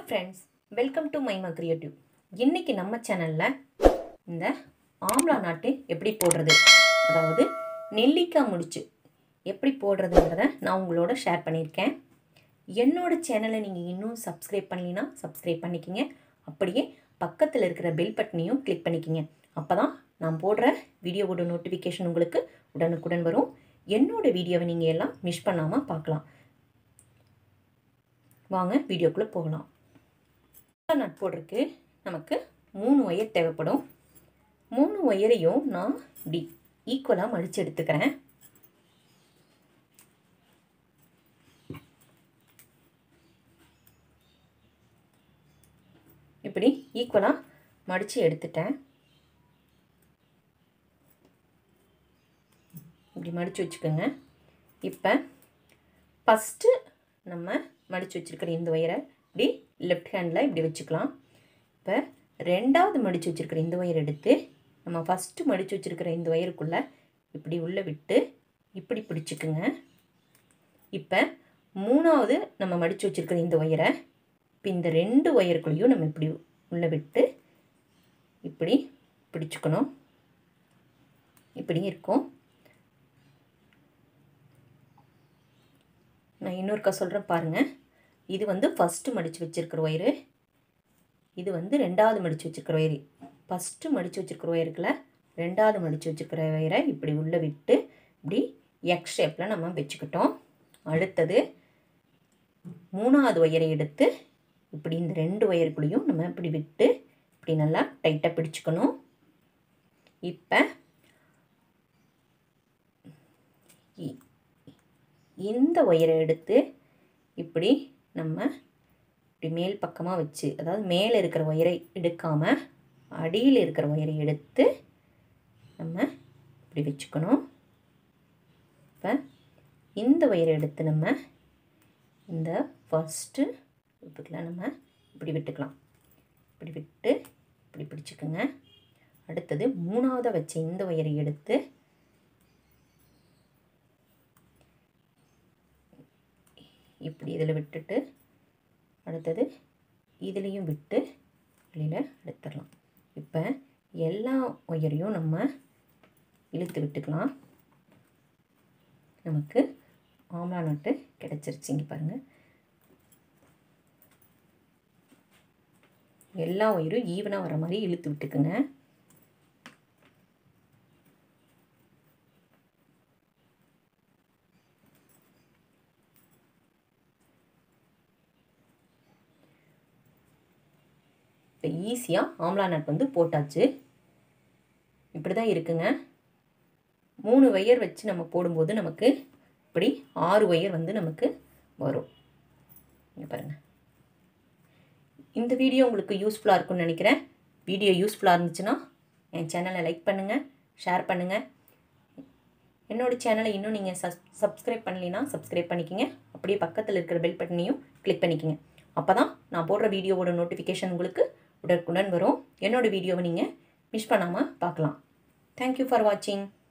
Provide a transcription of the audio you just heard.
friends welcome to மைமா creative இன்னைக்கு நம்ம சேனலில் இந்த ஆம்லா நாட்டு எப்படி போடுறது அதாவது நெல்லிக்காய் முடிச்சு எப்படி போடுறதுங்கிறத நான் உங்களோட ஷேர் பண்ணியிருக்கேன் என்னோட சேனலை நீங்கள் இன்னும் சப்ஸ்கிரைப் பண்ணலைன்னா சப்ஸ்கிரைப் பண்ணிக்கிங்க அப்படியே பக்கத்தில் இருக்கிற பெல் பட்டனையும் கிளிக் பண்ணிக்கிங்க அப்போ தான் நான் போடுற வீடியோவோட நோட்டிஃபிகேஷன் உங்களுக்கு உடனுக்குடன் வரும் என்னோட வீடியோவை நீங்கள் எல்லாம் மிஸ் பண்ணாமல் பார்க்கலாம் வாங்க வீடியோக்குள்ளே போகலாம் நட் போடுறதுக்கு நமக்கு மூணு ஒயர் தேவைப்படும் மூணு ஒயரையும் நான் இப்படி ஈக்குவலாக மடித்து எடுத்துக்கிறேன் இப்படி ஈக்குவலாக மடித்து எடுத்துட்டேன் இப்படி மடித்து வச்சுக்கோங்க இப்போ ஃபஸ்ட்டு நம்ம மடித்து வச்சுருக்கிற இந்த ஒயரை இப்படி லெஃப்ட் ஹேண்டில் இப்படி வச்சுக்கலாம் இப்போ ரெண்டாவது மடித்து வச்சுருக்கிற இந்த ஒயர் எடுத்து நம்ம ஃபஸ்ட்டு மடித்து வச்சுருக்கிற இந்த ஒயருக்குள்ளே இப்படி உள்ளே விட்டு இப்படி பிடிச்சிக்குங்க இப்போ மூணாவது நம்ம மடித்து வச்சுருக்கிற இந்த ஒயரை இப்போ இந்த ரெண்டு ஒயருக்குள்ளேயும் நம்ம இப்படி உள்ளே விட்டு இப்படி பிடிச்சிக்கணும் இப்படி இருக்கும் நான் இன்னொருக்கா சொல்கிறேன் பாருங்கள் இது வந்து ஃபஸ்ட்டு மடித்து வச்சுருக்கிற ஒயரு இது வந்து ரெண்டாவது மடித்து வச்சுருக்கிற ஒயரு ஃபஸ்ட்டு மடித்து வச்சுருக்கிற ஒயருக்குள்ள ரெண்டாவது மடித்து வச்சுருக்கிற ஒயரை இப்படி உள்ளே விட்டு இப்படி எக்ஸ் ஷேப்பில் நம்ம வச்சுக்கிட்டோம் அடுத்தது மூணாவது ஒயரை எடுத்து இப்படி இந்த ரெண்டு ஒயருக்குள்ளேயும் நம்ம இப்படி விட்டு இப்படி நல்லா டைட்டாக பிடிச்சிக்கணும் இப்போ இந்த ஒயரை எடுத்து இப்படி நம்ம இப்படி மேல் பக்கமாக வச்சு அதாவது மேலே இருக்கிற ஒயரை எடுக்காமல் அடியில் இருக்கிற ஒயரை எடுத்து நம்ம இப்படி வச்சுக்கணும் இப்போ இந்த ஒயரை எடுத்து நம்ம இந்த ஃபஸ்ட்டு இப்படிலாம் நம்ம இப்படி விட்டுக்கலாம் இப்படி விட்டு இப்படி பிடிச்சிக்கோங்க அடுத்தது மூணாவதாக வச்ச இந்த ஒயரை எடுத்து இப்படி இதில் விட்டுட்டு அடுத்தது இதுலேயும் விட்டு வெளியில் எடுத்துடலாம் இப்போ எல்லா ஒயரையும் நம்ம இழுத்து விட்டுக்கலாம் நமக்கு ஆம்லா நட்டு கிடச்சிருச்சிங்க பாருங்கள் எல்லா ஒயரும் ஈவனாக வர மாதிரி இழுத்து விட்டுக்குங்க இப்போ ஈஸியாக ஆம்லா நட் வந்து போட்டாச்சு இப்படி தான் இருக்குங்க மூணு ஒயர் வச்சு நம்ம போடும்போது நமக்கு இப்படி ஆறு ஒயர் வந்து நமக்கு வரும் இங்கே பாருங்கள் இந்த வீடியோ உங்களுக்கு யூஸ்ஃபுல்லாக இருக்கும்னு நினைக்கிறேன் வீடியோ யூஸ்ஃபுல்லாக இருந்துச்சுன்னா என் சேனலை லைக் பண்ணுங்கள் ஷேர் பண்ணுங்கள் என்னோடய சேனலை இன்னும் நீங்கள் சப் சப்ஸ்கிரைப் பண்ணலைன்னா சப்ஸ்கிரைப் பண்ணிக்கிங்க அப்படியே பக்கத்தில் இருக்கிற பெல் பட்டனையும் கிளிக் பண்ணிக்கிங்க அப்போ தான் நான் போடுற வீடியோவோட நோட்டிஃபிகேஷன் உங்களுக்கு உடனுக்குடன் வரும் என்னோடய வீடியோவை நீங்கள் மிஸ் பண்ணாமல் பார்க்கலாம் தேங்க்யூ ஃபார் வாட்சிங்